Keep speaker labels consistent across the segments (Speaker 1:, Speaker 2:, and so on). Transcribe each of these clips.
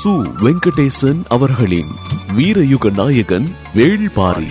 Speaker 1: சு வெங்கடேசன் அவர்களின் வீரயுக நாயகன் வேள்பாரி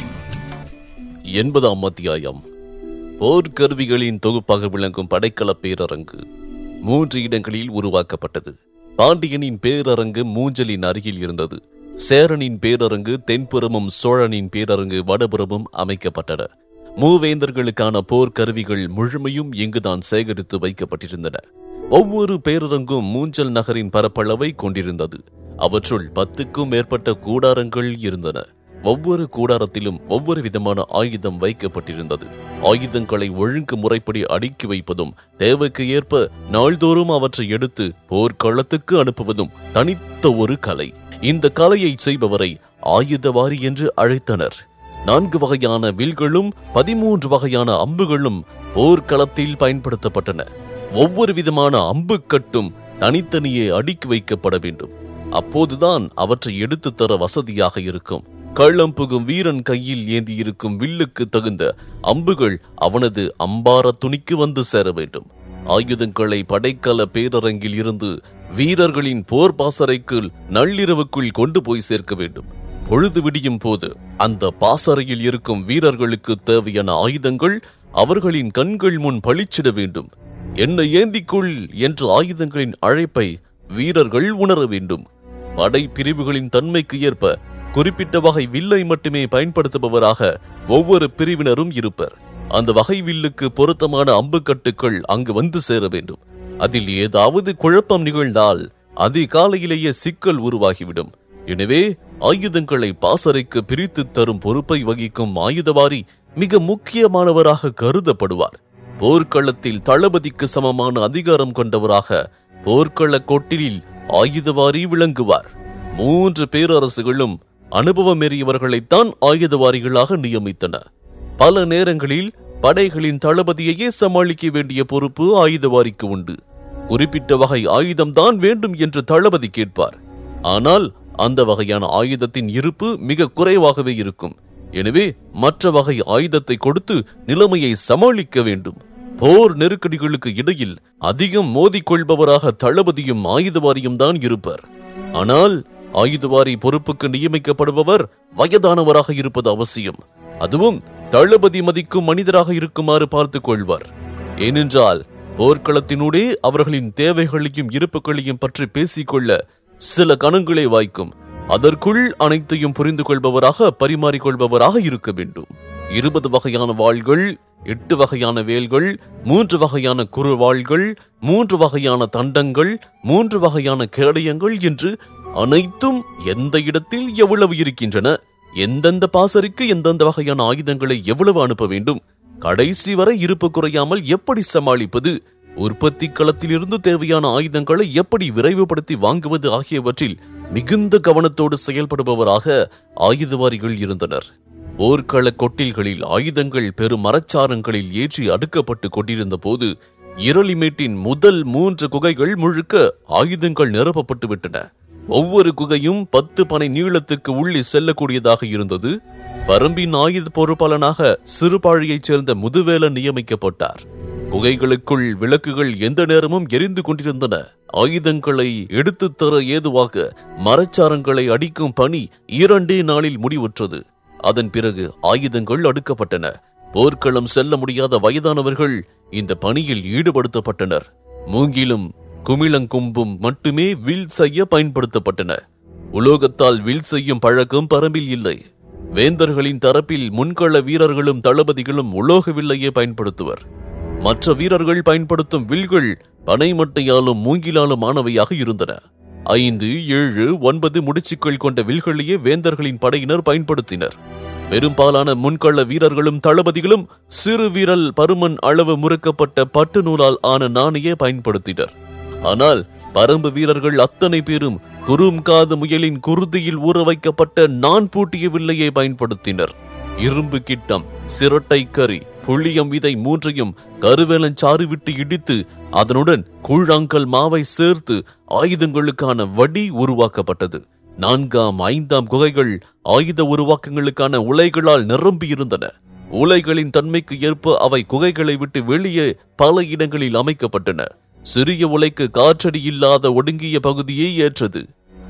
Speaker 2: எண்பதாம் அத்தியாயம் போர்க்கருவிகளின் தொகுப்பாக விளங்கும் படைக்கல பேரரங்கு மூன்று இடங்களில் உருவாக்கப்பட்டது பாண்டியனின் பேரரங்கு மூஞ்சலின் அருகில் இருந்தது சேரனின் பேரரங்கு தென்புறமும் சோழனின் பேரரங்கு வடபுறமும் அமைக்கப்பட்டன மூவேந்தர்களுக்கான போர்க்கருவிகள் முழுமையும் இங்குதான் சேகரித்து வைக்கப்பட்டிருந்தன ஒவ்வொரு பேரரங்கும் மூஞ்சல் நகரின் பரப்பளவை கொண்டிருந்தது அவற்றுள் பத்துக்கும் மேற்பட்ட கூடாரங்கள் இருந்தன ஒவ்வொரு கூடாரத்திலும் ஒவ்வொரு விதமான ஆயுதம் வைக்கப்பட்டிருந்தது ஆயுதங்களை ஒழுங்கு முறைப்படி அடுக்கி வைப்பதும் தேவைக்கு ஏற்ப நாள்தோறும் அவற்றை எடுத்து போர்க்களத்துக்கு அனுப்புவதும் தனித்த ஒரு கலை இந்த கலையை செய்பவரை ஆயுதவாரி என்று அழைத்தனர் நான்கு வகையான வில்களும் பதிமூன்று வகையான அம்புகளும் போர்க்களத்தில் பயன்படுத்தப்பட்டன ஒவ்வொரு விதமான அம்புக்கட்டும் தனித்தனியே அடுக்கி வைக்கப்பட வேண்டும் அப்போதுதான் அவற்றை எடுத்துத் தர வசதியாக இருக்கும் கள்ளம் புகும் வீரன் கையில் ஏந்தியிருக்கும் வில்லுக்கு தகுந்த அம்புகள் அவனது அம்பார துணிக்கு வந்து சேர வேண்டும் ஆயுதங்களை படைக்கல பேரரங்கில் இருந்து வீரர்களின் போர் பாசறைக்குள் நள்ளிரவுக்குள் கொண்டு போய் சேர்க்க வேண்டும் பொழுது விடியும் போது அந்த பாசறையில் இருக்கும் வீரர்களுக்கு தேவையான ஆயுதங்கள் அவர்களின் கண்கள் முன் பளிச்சிட வேண்டும் என்னை ஏந்திக்குள் என்ற ஆயுதங்களின் அழைப்பை வீரர்கள் உணர வேண்டும் படை பிரிவுகளின் தன்மைக்கு ஏற்ப குறிப்பிட்ட வகை வில்லை மட்டுமே பயன்படுத்துபவராக ஒவ்வொரு பிரிவினரும் இருப்பர் அந்த வகை வில்லுக்கு பொருத்தமான அம்புக்கட்டுக்கள் அங்கு வந்து சேர வேண்டும் அதில் ஏதாவது குழப்பம் நிகழ்ந்தால் அதிகாலையிலேயே சிக்கல் உருவாகிவிடும் எனவே ஆயுதங்களை பாசறைக்கு பிரித்து தரும் பொறுப்பை வகிக்கும் ஆயுதவாரி மிக முக்கியமானவராக கருதப்படுவார் போர்க்களத்தில் தளபதிக்கு சமமான அதிகாரம் கொண்டவராக போர்க்கள கொட்டிலில் ஆயுதவாரி விளங்குவார் மூன்று பேரரசுகளும் அனுபவமேறியவர்களைத்தான் ஆயுதவாரிகளாக நியமித்தன பல நேரங்களில் படைகளின் தளபதியையே சமாளிக்க வேண்டிய பொறுப்பு ஆயுதவாரிக்கு உண்டு குறிப்பிட்ட வகை ஆயுதம்தான் வேண்டும் என்று தளபதி கேட்பார் ஆனால் அந்த வகையான ஆயுதத்தின் இருப்பு மிக குறைவாகவே இருக்கும் எனவே மற்ற வகை ஆயுதத்தை கொடுத்து நிலைமையை சமாளிக்க வேண்டும் போர் நெருக்கடிகளுக்கு இடையில் அதிகம் மோதிக்கொள்பவராக தளபதியும் ஆயுதவாரியும் தான் இருப்பர் ஆனால் ஆயுதவாரி பொறுப்புக்கு நியமிக்கப்படுபவர் வயதானவராக இருப்பது அவசியம் அதுவும் தளபதி மதிக்கும் மனிதராக இருக்குமாறு பார்த்துக் கொள்வார் ஏனென்றால் போர்க்களத்தினூடே அவர்களின் தேவைகளையும் இருப்புகளையும் பற்றி பேசிக்கொள்ள சில கணங்களே வாய்க்கும் அதற்குள் அனைத்தையும் புரிந்து கொள்பவராக பரிமாறிக்கொள்பவராக இருக்க வேண்டும் இருபது வகையான வாள்கள் எட்டு வகையான வேல்கள் மூன்று வகையான குறுவாள்கள் மூன்று வகையான தண்டங்கள் மூன்று வகையான கேடயங்கள் என்று அனைத்தும் எந்த இடத்தில் எவ்வளவு இருக்கின்றன எந்தெந்த பாசறைக்கு எந்தெந்த வகையான ஆயுதங்களை எவ்வளவு அனுப்ப வேண்டும் கடைசி வரை இருப்பு குறையாமல் எப்படி சமாளிப்பது உற்பத்தி களத்திலிருந்து தேவையான ஆயுதங்களை எப்படி விரைவுபடுத்தி வாங்குவது ஆகியவற்றில் மிகுந்த கவனத்தோடு செயல்படுபவராக ஆயுதவாரிகள் இருந்தனர் போர்க்கள கொட்டில்களில் ஆயுதங்கள் பெரும் மரச்சாரங்களில் ஏற்றி அடுக்கப்பட்டு கொண்டிருந்த போது இரளிமேட்டின் முதல் மூன்று குகைகள் முழுக்க ஆயுதங்கள் நிரப்பப்பட்டு விட்டன ஒவ்வொரு குகையும் பத்து பனை நீளத்துக்கு உள்ளே செல்லக்கூடியதாக இருந்தது பரம்பின் ஆயுத பொறுப்பாளனாக சிறுபாழியைச் சேர்ந்த முதுவேலன் நியமிக்கப்பட்டார் குகைகளுக்குள் விளக்குகள் எந்த நேரமும் எரிந்து கொண்டிருந்தன ஆயுதங்களை எடுத்துத் தர ஏதுவாக மரச்சாரங்களை அடிக்கும் பணி இரண்டே நாளில் முடிவுற்றது அதன் பிறகு ஆயுதங்கள் அடுக்கப்பட்டன போர்க்களம் செல்ல முடியாத வயதானவர்கள் இந்த பணியில் ஈடுபடுத்தப்பட்டனர் மூங்கிலும் குமிழங்கும்பும் மட்டுமே வில் செய்ய பயன்படுத்தப்பட்டன உலோகத்தால் வில் செய்யும் பழக்கம் பரம்பில் இல்லை வேந்தர்களின் தரப்பில் முன்கள வீரர்களும் தளபதிகளும் உலோக வில்லையே பயன்படுத்துவர் மற்ற வீரர்கள் பயன்படுத்தும் வில்கள் பனைமட்டையாலும் மூங்கிலாலும் ஆனவையாக இருந்தன ஐந்து ஏழு ஒன்பது முடிச்சுக்கள் கொண்ட வில்களையே வேந்தர்களின் படையினர் பயன்படுத்தினர் பெரும்பாலான முன்கள வீரர்களும் தளபதிகளும் சிறு வீரல் பருமன் அளவு முறுக்கப்பட்ட பட்டு நூலால் ஆன நாணையே பயன்படுத்தினர் ஆனால் பரம்பு வீரர்கள் அத்தனை பேரும் குறும் காது முயலின் குருதியில் ஊற வைக்கப்பட்ட நான் பூட்டிய வில்லையை பயன்படுத்தினர் இரும்பு கிட்டம் சிரட்டை கறி புளியம் விதை மூன்றையும் கருவேலஞ்சாறு விட்டு இடித்து அதனுடன் கூழாங்கல் மாவை சேர்த்து ஆயுதங்களுக்கான வடி உருவாக்கப்பட்டது நான்காம் ஐந்தாம் குகைகள் ஆயுத உருவாக்கங்களுக்கான உலைகளால் நிரம்பியிருந்தன உலைகளின் தன்மைக்கு ஏற்ப அவை குகைகளை விட்டு வெளியே பல இடங்களில் அமைக்கப்பட்டன சிறிய உலைக்கு காற்றடி இல்லாத ஒடுங்கிய பகுதியே ஏற்றது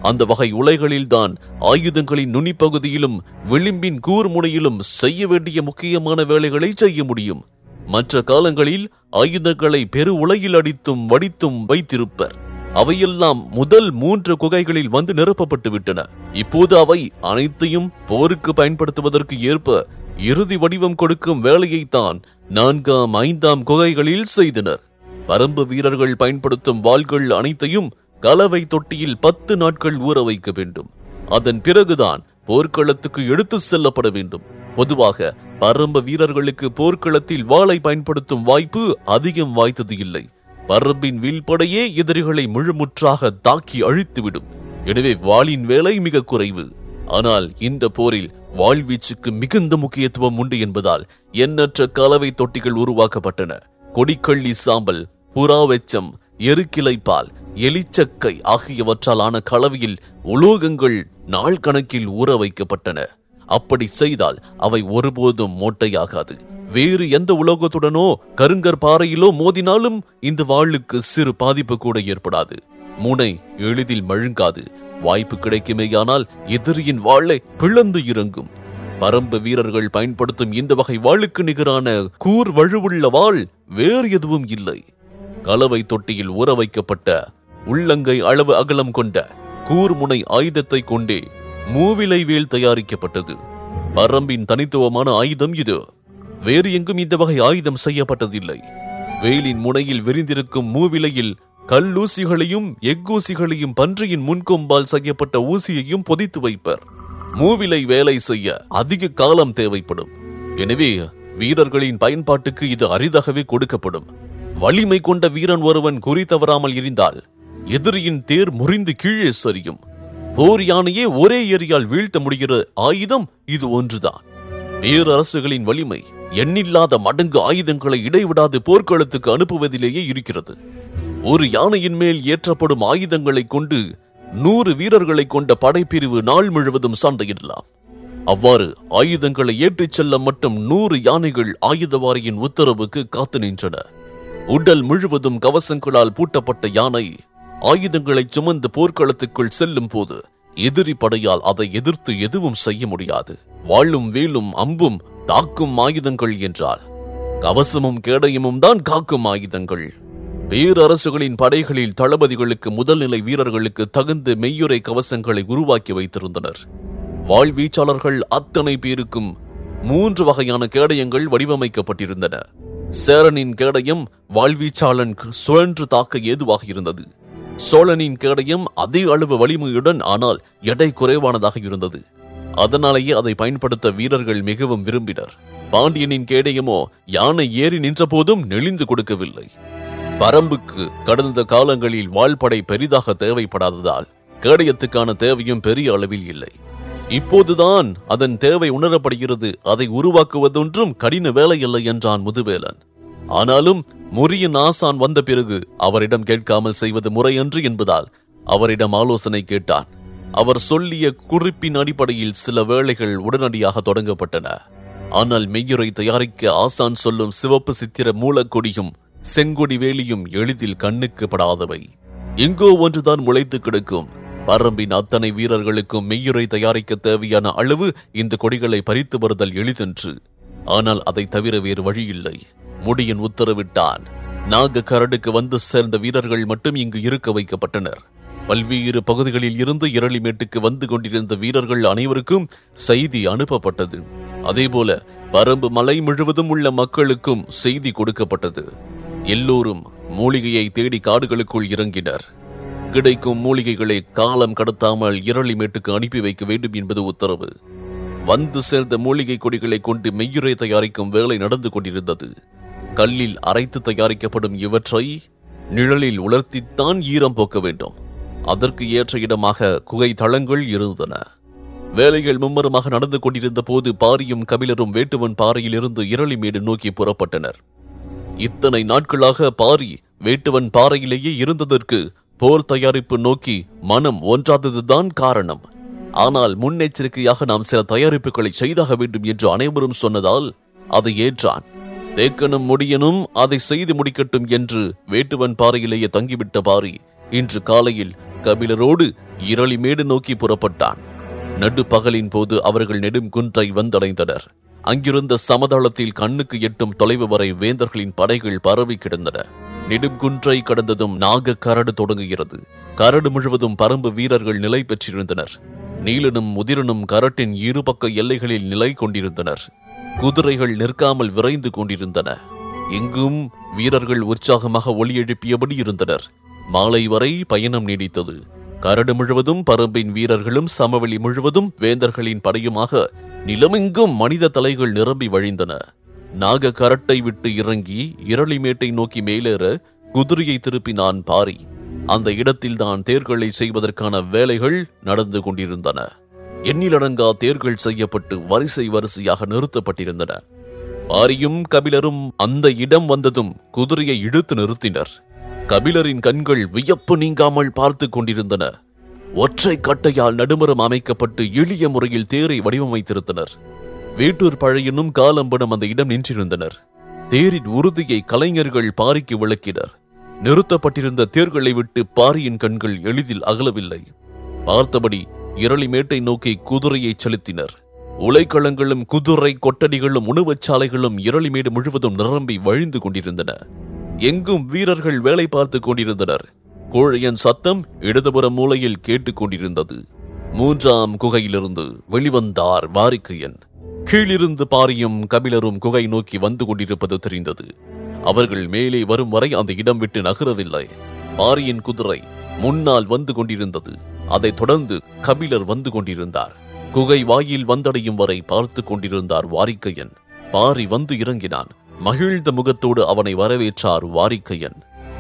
Speaker 2: அந்த வகை உலைகளில்தான் ஆயுதங்களின் நுனிப்பகுதியிலும் விளிம்பின் கூர்முனையிலும் செய்ய வேண்டிய முக்கியமான வேலைகளை செய்ய முடியும் மற்ற காலங்களில் ஆயுதங்களை பெரு உலையில் அடித்தும் வடித்தும் வைத்திருப்பர் அவையெல்லாம் முதல் மூன்று குகைகளில் வந்து நிரப்பப்பட்டு விட்டன இப்போது அவை அனைத்தையும் போருக்கு பயன்படுத்துவதற்கு ஏற்ப இறுதி வடிவம் கொடுக்கும் வேலையைத்தான் நான்காம் ஐந்தாம் குகைகளில் செய்தனர் பரம்பு வீரர்கள் பயன்படுத்தும் வாள்கள் அனைத்தையும் கலவை தொட்டியில் பத்து நாட்கள் ஊற வைக்க வேண்டும் அதன் பிறகுதான் போர்க்களத்துக்கு எடுத்து செல்லப்பட வேண்டும் பொதுவாக பரம்ப வீரர்களுக்கு போர்க்களத்தில் வாளை பயன்படுத்தும் வாய்ப்பு அதிகம் வாய்த்தது இல்லை பரம்பின் வில்படையே எதிரிகளை முழுமுற்றாக தாக்கி அழித்துவிடும் எனவே வாளின் வேலை மிக குறைவு ஆனால் இந்த போரில் வாழ்வீச்சுக்கு மிகுந்த முக்கியத்துவம் உண்டு என்பதால் எண்ணற்ற கலவை தொட்டிகள் உருவாக்கப்பட்டன கொடிக்கள்ளி சாம்பல் புறாவெச்சம் எருக்கிளைப்பால் எலிச்சக்கை ஆகியவற்றால் ஆன கலவையில் உலோகங்கள் நாள் கணக்கில் ஊற வைக்கப்பட்டன அப்படி செய்தால் அவை ஒருபோதும் மோட்டையாகாது வேறு எந்த உலோகத்துடனோ கருங்கற் பாறையிலோ மோதினாலும் இந்த வாளுக்கு சிறு பாதிப்பு கூட ஏற்படாது முனை எளிதில் மழுங்காது வாய்ப்பு கிடைக்குமேயானால் எதிரியின் வாளை பிளந்து இறங்கும் பரம்பு வீரர்கள் பயன்படுத்தும் இந்த வகை வாளுக்கு நிகரான கூர் வழுவுள்ள வாள் வேறு எதுவும் இல்லை கலவை தொட்டியில் ஊற வைக்கப்பட்ட உள்ளங்கை அளவு அகலம் கொண்ட கூர்முனை ஆயுதத்தை கொண்டே மூவிலை வேல் தயாரிக்கப்பட்டது பரம்பின் தனித்துவமான ஆயுதம் இது வேறு எங்கும் இந்த வகை ஆயுதம் செய்யப்பட்டதில்லை வேலின் முனையில் விரிந்திருக்கும் மூவிலையில் கல்லூசிகளையும் எஃகூசிகளையும் பன்றியின் முன்கொம்பால் செய்யப்பட்ட ஊசியையும் பொதித்து வைப்பர் மூவிலை வேலை செய்ய அதிக காலம் தேவைப்படும் எனவே வீரர்களின் பயன்பாட்டுக்கு இது அரிதாகவே கொடுக்கப்படும் வலிமை கொண்ட வீரன் ஒருவன் குறி தவறாமல் இருந்தால் எதிரியின் தேர் முறிந்து கீழே சரியும் போர் யானையே ஒரே ஏரியால் வீழ்த்த முடிகிற ஆயுதம் இது ஒன்றுதான் பேரரசுகளின் வலிமை எண்ணில்லாத மடங்கு ஆயுதங்களை இடைவிடாது போர்க்களத்துக்கு அனுப்புவதிலேயே இருக்கிறது ஒரு யானையின் மேல் ஏற்றப்படும் ஆயுதங்களைக் கொண்டு நூறு வீரர்களை கொண்ட படைப்பிரிவு நாள் முழுவதும் சண்டையிடலாம் அவ்வாறு ஆயுதங்களை ஏற்றிச் செல்ல மட்டும் நூறு யானைகள் ஆயுதவாரியின் உத்தரவுக்கு காத்து நின்றன உடல் முழுவதும் கவசங்களால் பூட்டப்பட்ட யானை ஆயுதங்களை சுமந்து போர்க்களத்துக்குள் செல்லும் போது எதிரி படையால் அதை எதிர்த்து எதுவும் செய்ய முடியாது வாளும் வேலும் அம்பும் தாக்கும் ஆயுதங்கள் என்றால் கவசமும் கேடயமும் தான் காக்கும் ஆயுதங்கள் பேரரசுகளின் படைகளில் தளபதிகளுக்கு முதல்நிலை வீரர்களுக்கு தகுந்த மெய்யுரை கவசங்களை உருவாக்கி வைத்திருந்தனர் வாழ்வீச்சாளர்கள் அத்தனை பேருக்கும் மூன்று வகையான கேடயங்கள் வடிவமைக்கப்பட்டிருந்தன சேரனின் கேடயம் வாழ்வீச்சாளன் சுழன்று தாக்க ஏதுவாக இருந்தது சோழனின் கேடயம் அதே அளவு வலிமையுடன் ஆனால் எடை குறைவானதாக இருந்தது அதனாலேயே அதை பயன்படுத்த வீரர்கள் மிகவும் விரும்பினர் பாண்டியனின் கேடயமோ யானை ஏறி நின்ற போதும் நெளிந்து கொடுக்கவில்லை பரம்புக்கு கடந்த காலங்களில் வாழ்படை பெரிதாக தேவைப்படாததால் கேடயத்துக்கான தேவையும் பெரிய அளவில் இல்லை இப்போதுதான் அதன் தேவை உணரப்படுகிறது அதை உருவாக்குவதொன்றும் கடின வேலை இல்லை என்றான் முதுவேலன் ஆனாலும் முறியின் ஆசான் வந்த பிறகு அவரிடம் கேட்காமல் செய்வது முறையன்று என்பதால் அவரிடம் ஆலோசனை கேட்டான் அவர் சொல்லிய குறிப்பின் அடிப்படையில் சில வேலைகள் உடனடியாக தொடங்கப்பட்டன ஆனால் மெய்யுரை தயாரிக்க ஆசான் சொல்லும் சிவப்பு சித்திர மூலக்கொடியும் செங்கொடி வேலியும் எளிதில் கண்ணுக்கு படாதவை எங்கோ ஒன்றுதான் முளைத்து கிடக்கும் பரம்பின் அத்தனை வீரர்களுக்கும் மெய்யுரை தயாரிக்க தேவையான அளவு இந்த கொடிகளை பறித்து வருதல் எளிதென்று ஆனால் அதை தவிர வேறு வழியில்லை முடியன் உத்தரவிட்டான் நாக கரடுக்கு வந்து சேர்ந்த வீரர்கள் மட்டும் இங்கு இருக்க வைக்கப்பட்டனர் பல்வேறு பகுதிகளில் இருந்து இரளிமேட்டுக்கு வந்து கொண்டிருந்த வீரர்கள் அனைவருக்கும் செய்தி அனுப்பப்பட்டது அதேபோல பரம்பு மலை முழுவதும் உள்ள மக்களுக்கும் செய்தி கொடுக்கப்பட்டது எல்லோரும் மூலிகையை தேடி காடுகளுக்குள் இறங்கினர் கிடைக்கும் மூலிகைகளை காலம் கடத்தாமல் இரளிமேட்டுக்கு அனுப்பி வைக்க வேண்டும் என்பது உத்தரவு வந்து சேர்ந்த மூலிகை கொடிகளை கொண்டு மெய்யுரை தயாரிக்கும் வேலை நடந்து கொண்டிருந்தது கல்லில் அரைத்து தயாரிக்கப்படும் இவற்றை நிழலில் உலர்த்தித்தான் ஈரம் போக்க வேண்டும் அதற்கு ஏற்ற இடமாக குகை தளங்கள் இருந்தன வேலைகள் மும்மரமாக நடந்து கொண்டிருந்த போது பாரியும் கபிலரும் வேட்டுவன் பாறையிலிருந்து இரளிமேடு நோக்கி புறப்பட்டனர் இத்தனை நாட்களாக பாரி வேட்டுவன் பாறையிலேயே இருந்ததற்கு போர் தயாரிப்பு நோக்கி மனம் ஒன்றாததுதான் காரணம் ஆனால் முன்னெச்சரிக்கையாக நாம் சில தயாரிப்புகளை செய்தாக வேண்டும் என்று அனைவரும் சொன்னதால் அதை ஏற்றான் தேக்கனும் முடியனும் அதை செய்து முடிக்கட்டும் என்று வேட்டுவன் பாறையிலேயே தங்கிவிட்ட பாரி இன்று காலையில் கபிலரோடு இரளிமேடு நோக்கி புறப்பட்டான் நடுப்பகலின் போது அவர்கள் நெடும் குன்றை வந்தடைந்தனர் அங்கிருந்த சமதளத்தில் கண்ணுக்கு எட்டும் தொலைவு வரை வேந்தர்களின் படைகள் பரவி கிடந்தன நெடுங்குன்றை கடந்ததும் நாக கரடு தொடங்குகிறது கரடு முழுவதும் பரம்பு வீரர்கள் நிலை பெற்றிருந்தனர் நீலனும் முதிரனும் கரட்டின் இருபக்க எல்லைகளில் நிலை கொண்டிருந்தனர் குதிரைகள் நிற்காமல் விரைந்து கொண்டிருந்தன எங்கும் வீரர்கள் உற்சாகமாக ஒலி எழுப்பியபடி இருந்தனர் மாலை வரை பயணம் நீடித்தது கரடு முழுவதும் பரம்பின் வீரர்களும் சமவெளி முழுவதும் வேந்தர்களின் படையுமாக நிலமெங்கும் மனித தலைகள் நிரம்பி வழிந்தன நாக கரட்டை விட்டு இறங்கி இரளிமேட்டை நோக்கி மேலேற குதிரையை திருப்பினான் பாரி அந்த இடத்தில்தான் தேர்களை செய்வதற்கான வேலைகள் நடந்து கொண்டிருந்தன எண்ணிலடங்கா தேர்கள் செய்யப்பட்டு வரிசை வரிசையாக நிறுத்தப்பட்டிருந்தன பாரியும் கபிலரும் அந்த இடம் வந்ததும் குதிரையை இழுத்து நிறுத்தினர் கபிலரின் கண்கள் வியப்பு நீங்காமல் பார்த்து கொண்டிருந்தன ஒற்றை கட்டையால் நடுமரம் அமைக்கப்பட்டு எளிய முறையில் தேரை வடிவமைத்திருந்தனர் வேட்டூர் பழையனும் காலம்பனும் அந்த இடம் நின்றிருந்தனர் தேரின் உறுதியை கலைஞர்கள் பாரிக்கு விளக்கினர் நிறுத்தப்பட்டிருந்த தேர்களை விட்டு பாரியின் கண்கள் எளிதில் அகலவில்லை பார்த்தபடி இரளிமேட்டை நோக்கி குதிரையை செலுத்தினர் உலைக்களங்களும் குதிரை கொட்டடிகளும் உணவுச் சாலைகளும் இரளிமேடு முழுவதும் நிரம்பி வழிந்து கொண்டிருந்தன எங்கும் வீரர்கள் வேலை பார்த்துக் கொண்டிருந்தனர் கோழையன் சத்தம் இடதுபுற மூலையில் கேட்டுக் கொண்டிருந்தது மூன்றாம் குகையிலிருந்து வெளிவந்தார் வாரிக்கையன் கீழிருந்து பாரியும் கபிலரும் குகை நோக்கி வந்து கொண்டிருப்பது தெரிந்தது அவர்கள் மேலே வரும் வரை அந்த இடம் விட்டு நகரவில்லை பாரியின் குதிரை முன்னால் வந்து கொண்டிருந்தது அதைத் தொடர்ந்து கபிலர் வந்து கொண்டிருந்தார் குகை வாயில் வந்தடையும் வரை பார்த்து கொண்டிருந்தார் வாரிக்கையன் பாரி வந்து இறங்கினான் மகிழ்ந்த முகத்தோடு அவனை வரவேற்றார் வாரிக்கையன்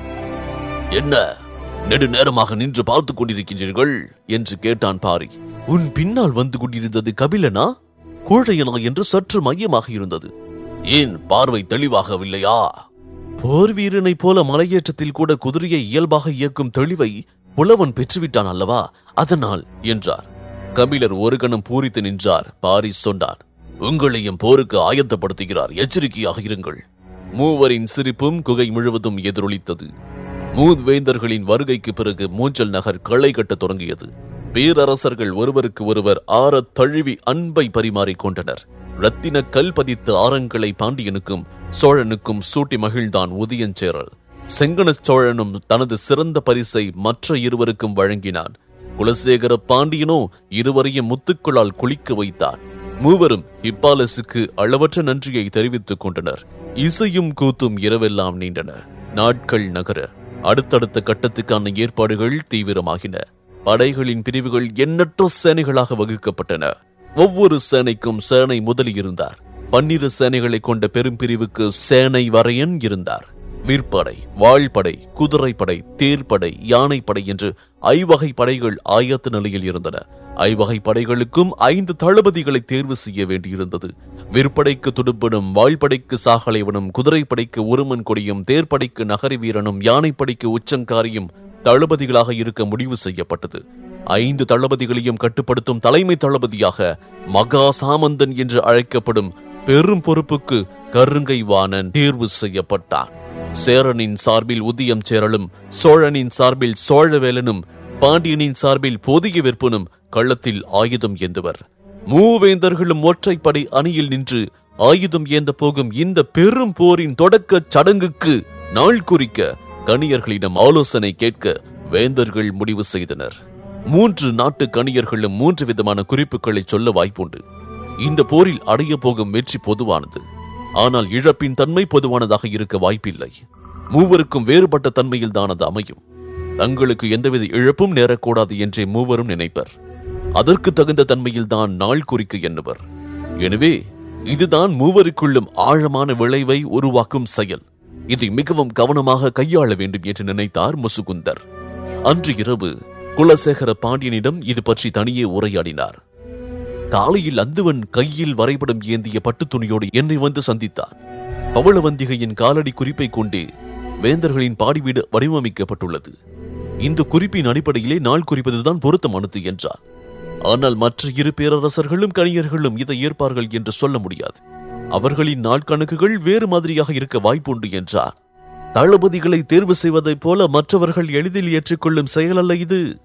Speaker 2: என்ன நெடு நேரமாக நின்று பார்த்துக் கொண்டிருக்கின்றீர்கள் என்று கேட்டான் பாரி உன் பின்னால் வந்து கொண்டிருந்தது கபிலனா கோழையனா என்று சற்று மையமாக இருந்தது ஏன் பார்வை தெளிவாகவில்லையா போர் வீரனைப் போல மலையேற்றத்தில் கூட குதிரையை இயல்பாக இயக்கும் தெளிவை புலவன் பெற்றுவிட்டான் அல்லவா அதனால் என்றார் கபிலர் ஒரு கணம் பூரித்து நின்றார் பாரி சொன்னார் உங்களையும் போருக்கு ஆயத்தப்படுத்துகிறார் எச்சரிக்கையாக இருங்கள் மூவரின் சிரிப்பும் குகை முழுவதும் எதிரொலித்தது மூவேந்தர்களின் வருகைக்கு பிறகு மூஞ்சல் நகர் களை கட்டத் தொடங்கியது பேரரசர்கள் ஒருவருக்கு ஒருவர் ஆறத் தழுவி அன்பை பரிமாறிக் கொண்டனர் ரத்தின கல் பதித்த ஆரங்களை பாண்டியனுக்கும் சோழனுக்கும் சூட்டி மகிழ்ந்தான் உதயஞ்சேரல் செங்கன சோழனும் தனது சிறந்த பரிசை மற்ற இருவருக்கும் வழங்கினான் குலசேகர பாண்டியனோ இருவரையும் முத்துக்களால் குளிக்க வைத்தான் மூவரும் ஹிப்பாலஸுக்கு அளவற்ற நன்றியை தெரிவித்துக் கொண்டனர் இசையும் கூத்தும் இரவெல்லாம் நீண்டன நாட்கள் நகர அடுத்தடுத்த கட்டத்துக்கான ஏற்பாடுகள் தீவிரமாகின படைகளின் பிரிவுகள் எண்ணற்ற சேனைகளாக வகுக்கப்பட்டன ஒவ்வொரு சேனைக்கும் சேனை முதலி இருந்தார் பன்னிரு சேனைகளை கொண்ட பெரும் பிரிவுக்கு சேனை வரையன் இருந்தார் விற்படை வாழ்படை குதிரைப்படை தேர்ப்படை யானைப்படை என்று ஐவகை படைகள் ஆயத்த நிலையில் இருந்தன ஐவகை படைகளுக்கும் ஐந்து தளபதிகளை தேர்வு செய்ய வேண்டியிருந்தது விற்படைக்கு துடுப்பனும் வாழ்படைக்கு சாகலைவனும் குதிரைப்படைக்கு உருமன் கொடியும் தேர்ப்படைக்கு நகரி வீரனும் யானைப்படைக்கு உச்சங்காரியும் தளபதிகளாக இருக்க முடிவு செய்யப்பட்டது ஐந்து தளபதிகளையும் கட்டுப்படுத்தும் தலைமை தளபதியாக மகா சாமந்தன் என்று அழைக்கப்படும் பெரும் பொறுப்புக்கு கருங்கை வாணன் தேர்வு செய்யப்பட்டான் சேரனின் சார்பில் உதியம் சேரலும் சோழனின் சார்பில் சோழவேலனும் பாண்டியனின் சார்பில் பொதிய விற்பனும் களத்தில் ஆயுதம் ஏந்துவர் மூவேந்தர்களும் ஒற்றைப்படை அணியில் நின்று ஆயுதம் ஏந்த போகும் இந்த பெரும் போரின் தொடக்க சடங்குக்கு நாள் குறிக்க கணியர்களிடம் ஆலோசனை கேட்க வேந்தர்கள் முடிவு செய்தனர் மூன்று நாட்டு கணியர்களும் மூன்று விதமான குறிப்புகளை சொல்ல வாய்ப்புண்டு இந்த போரில் அடைய போகும் வெற்றி பொதுவானது ஆனால் இழப்பின் தன்மை பொதுவானதாக இருக்க வாய்ப்பில்லை மூவருக்கும் வேறுபட்ட தன்மையில் தான் அது அமையும் தங்களுக்கு எந்தவித இழப்பும் நேரக்கூடாது என்றே மூவரும் நினைப்பர் அதற்கு தகுந்த தன்மையில் தான் நாள் குறிக்க எண்ணுவர் எனவே இதுதான் மூவருக்குள்ளும் ஆழமான விளைவை உருவாக்கும் செயல் இதை மிகவும் கவனமாக கையாள வேண்டும் என்று நினைத்தார் முசுகுந்தர் அன்று இரவு குலசேகர பாண்டியனிடம் இது பற்றி தனியே உரையாடினார் காலையில் அந்துவன் கையில் வரைபடம் ஏந்திய பட்டுத் துணியோடு என்னை வந்து சந்தித்தான் பவளவந்திகையின் காலடி குறிப்பை கொண்டே வேந்தர்களின் பாடிவீடு வடிவமைக்கப்பட்டுள்ளது இந்த குறிப்பின் அடிப்படையிலே நாள் குறிப்பதுதான் பொருத்தமானது என்றார் ஆனால் மற்ற இரு பேரரசர்களும் கணியர்களும் இதை ஏற்பார்கள் என்று சொல்ல முடியாது அவர்களின் நாள் கணக்குகள் வேறு மாதிரியாக இருக்க வாய்ப்புண்டு என்றார் தளபதிகளை தேர்வு செய்வதைப் போல மற்றவர்கள் எளிதில் ஏற்றுக்கொள்ளும் செயல் அல்ல இது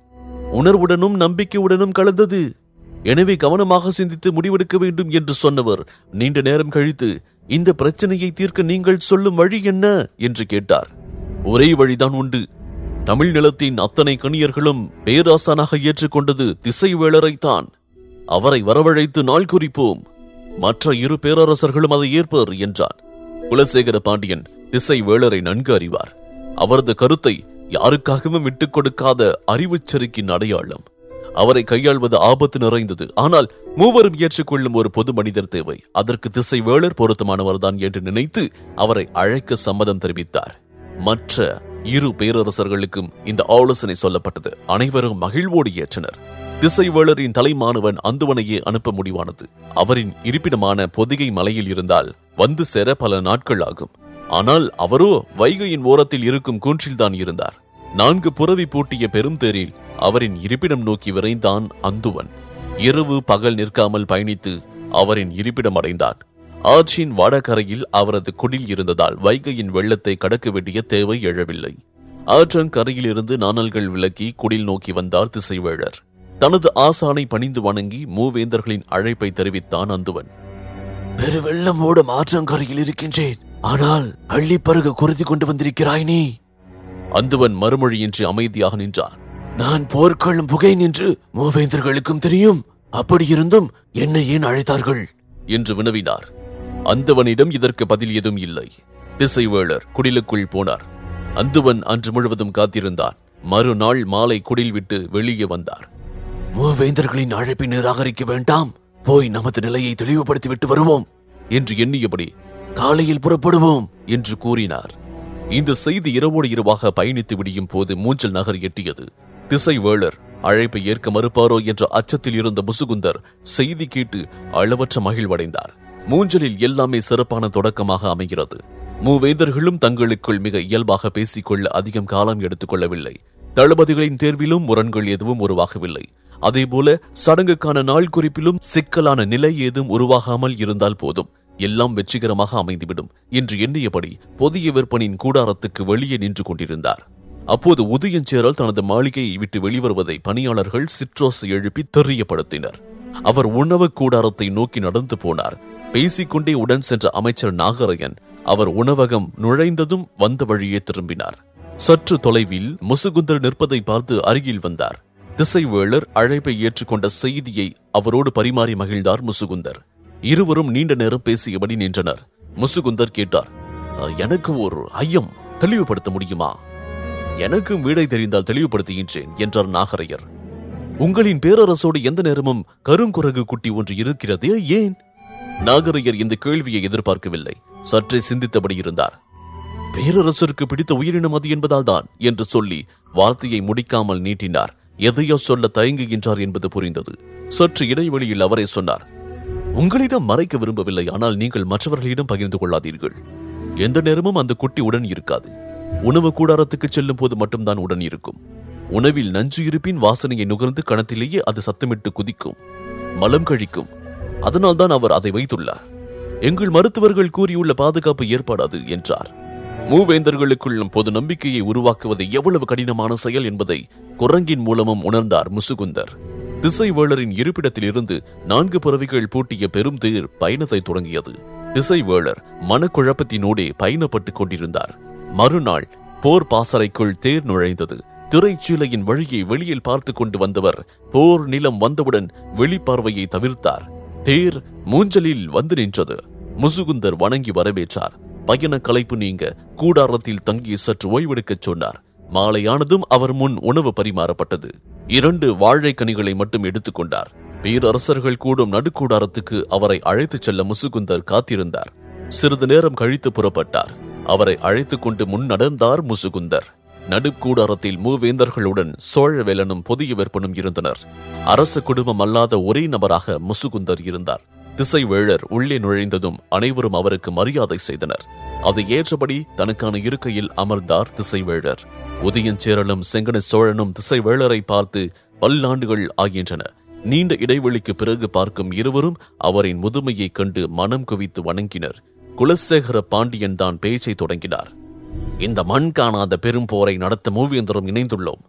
Speaker 2: உணர்வுடனும் நம்பிக்கையுடனும் கலந்தது எனவே கவனமாக சிந்தித்து முடிவெடுக்க வேண்டும் என்று சொன்னவர் நீண்ட நேரம் கழித்து இந்த பிரச்சனையை தீர்க்க நீங்கள் சொல்லும் வழி என்ன என்று கேட்டார் ஒரே வழிதான் உண்டு தமிழ் நிலத்தின் அத்தனை கணியர்களும் பேராசானாக ஏற்றுக்கொண்டது திசைவேளரைத்தான் அவரை வரவழைத்து நாள் குறிப்போம் மற்ற இரு பேரரசர்களும் அதை ஏற்பர் என்றான் குலசேகர பாண்டியன் திசைவேளரை நன்கு அறிவார் அவரது கருத்தை யாருக்காகவும் விட்டுக் கொடுக்காத அறிவுச் செருக்கின் அடையாளம் அவரை கையாள்வது ஆபத்து நிறைந்தது ஆனால் மூவரும் ஏற்றுக்கொள்ளும் ஒரு பொது மனிதர் தேவை அதற்கு திசை வேளர் பொருத்தமானவர்தான் என்று நினைத்து அவரை அழைக்க சம்மதம் தெரிவித்தார் மற்ற இரு பேரரசர்களுக்கும் இந்த ஆலோசனை சொல்லப்பட்டது அனைவரும் மகிழ்வோடு ஏற்றனர் திசைவேளரின் தலைமானவன் அந்துவனையே அனுப்ப முடிவானது அவரின் இருப்பிடமான பொதிகை மலையில் இருந்தால் வந்து சேர பல நாட்கள் ஆகும் ஆனால் அவரோ வைகையின் ஓரத்தில் இருக்கும் கூன்றில்தான் இருந்தார் நான்கு புறவி பூட்டிய பெரும் தேரில் அவரின் இருப்பிடம் நோக்கி விரைந்தான் அந்துவன் இரவு பகல் நிற்காமல் பயணித்து அவரின் இருப்பிடம் அடைந்தான் ஆற்றின் வடகரையில் அவரது குடில் இருந்ததால் வைகையின் வெள்ளத்தை கடக்க வேண்டிய தேவை எழவில்லை ஆற்றங்கரையில் இருந்து நாணல்கள் விலக்கி குடில் நோக்கி வந்தார் திசைவேழர் தனது ஆசானை பணிந்து வணங்கி மூவேந்தர்களின் அழைப்பை தெரிவித்தான் அந்துவன் பெருவெள்ளம் ஓடும் ஆற்றங்கரையில் இருக்கின்றேன் ஆனால் அள்ளி பருக குருதி கொண்டு வந்திருக்கிறாய் நீ அந்துவன் மறுமொழியின்றி அமைதியாக நின்றான் நான் போர்க்களம் புகை நின்று மூவேந்தர்களுக்கும் தெரியும் அப்படியிருந்தும் என்னை ஏன் அழைத்தார்கள் என்று வினவினார் அந்தவனிடம் இதற்கு பதில் எதுவும் இல்லை திசைவேளர் குடிலுக்குள் போனார் அந்துவன் அன்று முழுவதும் காத்திருந்தான் மறுநாள் மாலை குடில் விட்டு வெளியே வந்தார் மூவேந்தர்களின் அழைப்பை நிராகரிக்க வேண்டாம் போய் நமது நிலையை தெளிவுபடுத்தி விட்டு வருவோம் என்று எண்ணியபடி காலையில் புறப்படுவோம் என்று கூறினார் இந்த செய்தி இரவோடு இரவாக பயணித்து விடியும் போது மூஞ்சல் நகர் எட்டியது திசைவேளர் அழைப்பை ஏற்க மறுப்பாரோ என்ற அச்சத்தில் இருந்த முசுகுந்தர் செய்தி கேட்டு அளவற்ற மகிழ்வடைந்தார் மூஞ்சலில் எல்லாமே சிறப்பான தொடக்கமாக அமைகிறது மூவேந்தர்களும் தங்களுக்குள் மிக இயல்பாக பேசிக்கொள்ள அதிகம் காலம் எடுத்துக் கொள்ளவில்லை தளபதிகளின் தேர்விலும் முரண்கள் எதுவும் உருவாகவில்லை அதேபோல சடங்குக்கான நாள் குறிப்பிலும் சிக்கலான நிலை ஏதும் உருவாகாமல் இருந்தால் போதும் எல்லாம் வெற்றிகரமாக அமைந்துவிடும் என்று எண்ணியபடி பொதிய விற்பனின் கூடாரத்துக்கு வெளியே நின்று கொண்டிருந்தார் அப்போது உதயஞ்சேரல் தனது மாளிகையை விட்டு வெளிவருவதை பணியாளர்கள் சிற்றோசை எழுப்பி தெரியப்படுத்தினர் அவர் உணவு கூடாரத்தை நோக்கி நடந்து போனார் பேசிக்கொண்டே உடன் சென்ற அமைச்சர் நாகரையன் அவர் உணவகம் நுழைந்ததும் வந்த வழியே திரும்பினார் சற்று தொலைவில் முசுகுந்தர் நிற்பதை பார்த்து அருகில் வந்தார் திசைவேளர் அழைப்பை ஏற்றுக்கொண்ட செய்தியை அவரோடு பரிமாறி மகிழ்ந்தார் முசுகுந்தர் இருவரும் நீண்ட நேரம் பேசியபடி நின்றனர் முசுகுந்தர் கேட்டார் "அ, எனக்கு ஒரு ஐயம் தெளிவுபடுத்த முடியுமா எனக்கும் வீடை தெரிந்தால் தெளிவுபடுத்துகின்றேன் என்றார் நாகரையர் உங்களின் பேரரசோடு எந்த நேரமும் கருங்குரகு குட்டி ஒன்று இருக்கிறதே ஏன் நாகரையர் இந்த கேள்வியை எதிர்பார்க்கவில்லை சற்றே சிந்தித்தபடி இருந்தார் பேரரசருக்கு பிடித்த உயிரினம் அது என்பதால் தான் என்று சொல்லி வார்த்தையை முடிக்காமல் நீட்டினார் எதையோ சொல்ல தயங்குகின்றார் என்பது புரிந்தது சற்று இடைவெளியில் அவரே சொன்னார் உங்களிடம் மறைக்க விரும்பவில்லை ஆனால் நீங்கள் மற்றவர்களிடம் பகிர்ந்து கொள்ளாதீர்கள் எந்த நேரமும் அந்த குட்டி உடன் இருக்காது உணவு கூடாரத்துக்கு செல்லும் போது மட்டும்தான் உடன் இருக்கும் உணவில் நஞ்சு இருப்பின் வாசனையை நுகர்ந்து கணத்திலேயே அது சத்தமிட்டு குதிக்கும் மலம் கழிக்கும் அதனால்தான் அவர் அதை வைத்துள்ளார் எங்கள் மருத்துவர்கள் கூறியுள்ள பாதுகாப்பு ஏற்பாடு அது என்றார் மூவேந்தர்களுக்குள்ளும் பொது நம்பிக்கையை உருவாக்குவது எவ்வளவு கடினமான செயல் என்பதை குரங்கின் மூலமும் உணர்ந்தார் முசுகுந்தர் திசைவேளரின் இருப்பிடத்தில் இருந்து நான்கு பறவைகள் பூட்டிய பெரும் தேர் பயணத்தை தொடங்கியது திசைவேளர் மனக்குழப்பத்தினோடே பயணப்பட்டுக் கொண்டிருந்தார் மறுநாள் போர் பாசறைக்குள் தேர் நுழைந்தது திரைச்சீலையின் வழியை வெளியில் பார்த்து கொண்டு வந்தவர் போர் நிலம் வந்தவுடன் வெளிப்பார்வையை தவிர்த்தார் தேர் மூஞ்சலில் வந்து நின்றது முசுகுந்தர் வணங்கி வரவேற்றார் பயண களைப்பு நீங்க கூடாரத்தில் தங்கி சற்று ஓய்வெடுக்கச் சொன்னார் மாலையானதும் அவர் முன் உணவு பரிமாறப்பட்டது இரண்டு வாழைக்கனிகளை மட்டும் எடுத்துக்கொண்டார் பேரரசர்கள் கூடும் நடுக்கூடாரத்துக்கு அவரை அழைத்துச் செல்ல முசுகுந்தர் காத்திருந்தார் சிறிது நேரம் கழித்து புறப்பட்டார் அவரை அழைத்துக் கொண்டு முன் நடந்தார் முசுகுந்தர் நடுக்கூடாரத்தில் மூவேந்தர்களுடன் சோழவேலனும் பொதிய வெப்பனும் இருந்தனர் அரச குடும்பம் அல்லாத ஒரே நபராக முசுகுந்தர் இருந்தார் திசைவேழர் உள்ளே நுழைந்ததும் அனைவரும் அவருக்கு மரியாதை செய்தனர் அதை ஏற்றபடி தனக்கான இருக்கையில் அமர்ந்தார் திசைவேழர் உதயஞ்சேரலும் செங்கன சோழனும் திசைவேழரை பார்த்து பல்லாண்டுகள் ஆகின்றன நீண்ட இடைவெளிக்கு பிறகு பார்க்கும் இருவரும் அவரின் முதுமையைக் கண்டு மனம் குவித்து வணங்கினர் குலசேகர பாண்டியன் தான் பேச்சை தொடங்கினார் இந்த மண் காணாத பெரும் போரை நடத்த மூவேந்தரும் இணைந்துள்ளோம்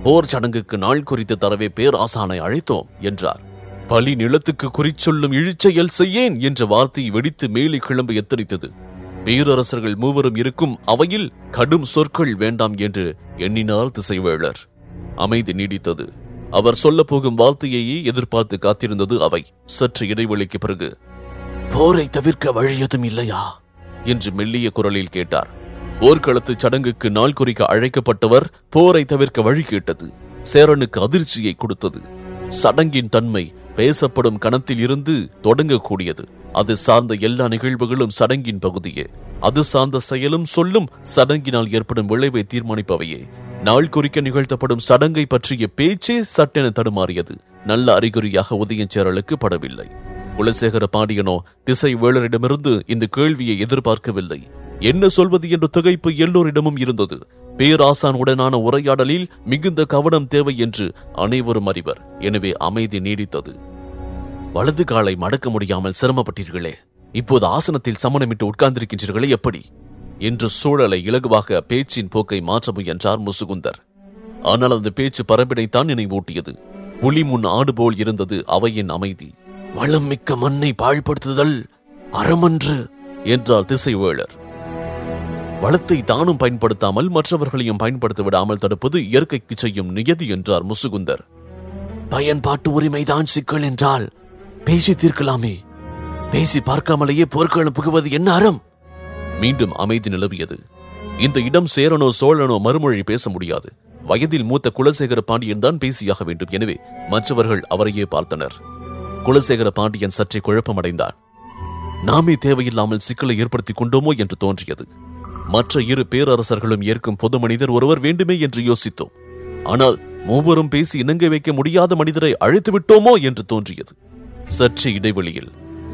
Speaker 2: போர் சடங்குக்கு நாள் குறித்து தரவே பேராசானை அழைத்தோம் என்றார் பலி நிலத்துக்கு குறிச்சொல்லும் இழிச்செயல் செய்யேன் என்ற வார்த்தை வெடித்து மேலே கிளம்ப எத்தரித்தது பேரரசர்கள் மூவரும் இருக்கும் அவையில் கடும் சொற்கள் வேண்டாம் என்று எண்ணினார் திசைவேளர் அமைதி நீடித்தது அவர் சொல்லப் போகும் வார்த்தையையே எதிர்பார்த்து காத்திருந்தது அவை சற்று இடைவெளிக்கு பிறகு போரை தவிர்க்க வழி எதுவும் இல்லையா என்று மெல்லிய குரலில் கேட்டார் போர்க்களத்து சடங்குக்கு நாள் குறிக்க அழைக்கப்பட்டவர் போரை தவிர்க்க வழி கேட்டது சேரனுக்கு அதிர்ச்சியை கொடுத்தது சடங்கின் தன்மை பேசப்படும் கணத்தில் இருந்து தொடங்கக்கூடியது அது சார்ந்த எல்லா நிகழ்வுகளும் சடங்கின் பகுதியே அது சார்ந்த செயலும் சொல்லும் சடங்கினால் ஏற்படும் விளைவை தீர்மானிப்பவையே நாள் குறிக்க நிகழ்த்தப்படும் சடங்கை பற்றிய பேச்சே சட்டென தடுமாறியது நல்ல அறிகுறியாக உதயஞ்சேரலுக்கு படவில்லை குலசேகர பாண்டியனோ திசை வேளரிடமிருந்து இந்த கேள்வியை எதிர்பார்க்கவில்லை என்ன சொல்வது என்ற திகைப்பு எல்லோரிடமும் இருந்தது பேராசான் உடனான உரையாடலில் மிகுந்த கவனம் தேவை என்று அனைவரும் அறிவர் எனவே அமைதி நீடித்தது வலது காலை மடக்க முடியாமல் சிரமப்பட்டீர்களே இப்போது ஆசனத்தில் சமணமிட்டு உட்கார்ந்திருக்கின்றீர்களே எப்படி என்று சூழலை இலகுவாக பேச்சின் போக்கை மாற்ற முயன்றார் முசுகுந்தர் ஆனால் அந்த பேச்சு பரம்பினைத்தான் நினைவூட்டியது புலி முன் ஆடு போல் இருந்தது அவையின் அமைதி வளம் மிக்க மண்ணை பாழ்படுத்துதல் அறமன்று என்றார் திசைவேளர் வளத்தை தானும் பயன்படுத்தாமல் மற்றவர்களையும் பயன்படுத்த விடாமல் தடுப்பது இயற்கைக்கு செய்யும் நியதி என்றார் முசுகுந்தர் பயன்பாட்டு உரிமைதான் சிக்கல் என்றால் பேசி தீர்க்கலாமே பேசி பார்க்காமலேயே போர்க்களம் புகுவது என்ன அறம் மீண்டும் அமைதி நிலவியது இந்த இடம் சேரனோ சோழனோ மறுமொழி பேச முடியாது வயதில் மூத்த குலசேகர பாண்டியன் தான் பேசியாக வேண்டும் எனவே மற்றவர்கள் அவரையே பார்த்தனர் குலசேகர பாண்டியன் சற்றே குழப்பமடைந்தார் நாமே தேவையில்லாமல் சிக்கலை ஏற்படுத்திக் கொண்டோமோ என்று தோன்றியது மற்ற இரு பேரரசர்களும் ஏற்கும் பொது மனிதர் ஒருவர் வேண்டுமே என்று யோசித்தோம் ஆனால் மூவரும் பேசி இணங்க வைக்க முடியாத மனிதரை அழைத்து விட்டோமோ என்று தோன்றியது சற்றே இடைவெளியில்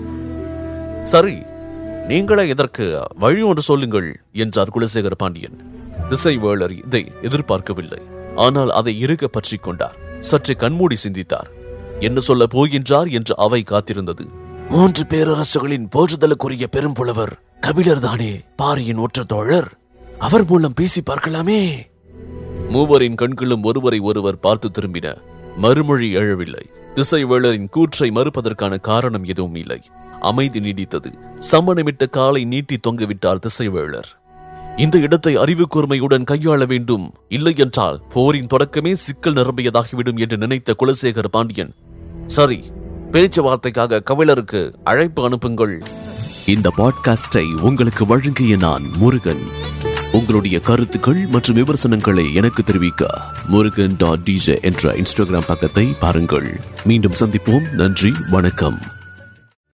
Speaker 2: சரி நீங்களே இதற்கு வழி ஒன்று சொல்லுங்கள் என்றார் குலசேகர பாண்டியன் திசைவேளர் இதை எதிர்பார்க்கவில்லை ஆனால் அதை இறுக பற்றிக் கொண்டார் சற்று கண்மூடி சிந்தித்தார் என்ன சொல்ல போகின்றார் என்று அவை காத்திருந்தது மூன்று பேரரசுகளின் போற்றுதலுக்குரிய பெரும்புலவர் கபிலர் தானே பாரியின் ஒற்ற தோழர் அவர் மூலம் பேசி பார்க்கலாமே மூவரின் கண்களும் ஒருவரை ஒருவர் பார்த்து திரும்பின மறுமொழி எழவில்லை திசைவேளரின் கூற்றை மறுப்பதற்கான காரணம் எதுவும் இல்லை அமைதி நீடித்தது சம்மணமிட்ட காலை நீட்டி தொங்கவிட்டார் திசைவேளர் இந்த இடத்தை அறிவு கூர்மையுடன் கையாள வேண்டும் இல்லை என்றால் போரின் தொடக்கமே சிக்கல் நிரம்பியதாகிவிடும் என்று நினைத்த குலசேகர பாண்டியன் சரி பேச்சுவார்த்தைக்காக கபிலருக்கு அழைப்பு அனுப்புங்கள்
Speaker 1: இந்த பாட்காஸ்டை உங்களுக்கு வழங்கிய நான் முருகன் உங்களுடைய கருத்துக்கள் மற்றும் விமர்சனங்களை எனக்கு தெரிவிக்க முருகன் டாட் டிஜே என்ற இன்ஸ்டாகிராம் பக்கத்தை பாருங்கள் மீண்டும் சந்திப்போம் நன்றி வணக்கம்